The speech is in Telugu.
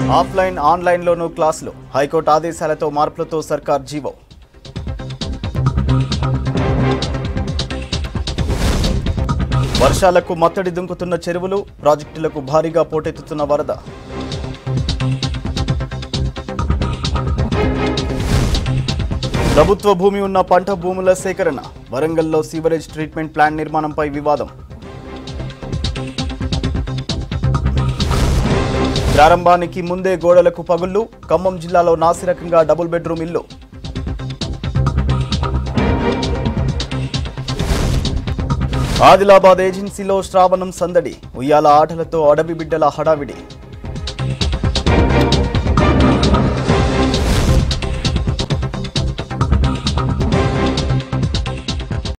ఆఫ్లైన్ ఆన్లైన్లోనూ క్లాసులు హైకోర్టు ఆదేశాలతో మార్పులతో సర్కార్ జీవో వర్షాలకు మత్తడి దుంకుతున్న చెరువులు ప్రాజెక్టులకు భారీగా పోటెత్తుతున్న వరద ప్రభుత్వ భూమి ఉన్న పంట భూముల సేకరణ వరంగల్లో సీవరేజ్ ట్రీట్మెంట్ ప్లాంట్ నిర్మాణంపై వివాదం ప్రారంభానికి ముందే గోడలకు పగుళ్లు ఖమ్మం జిల్లాలో నాసిరకంగా డబుల్ బెడ్రూమ్ ఇల్లు ఆదిలాబాద్ ఏజెన్సీలో శ్రావణం సందడి ఉయ్యాల ఆటలతో అడవి బిడ్డల హడావిడి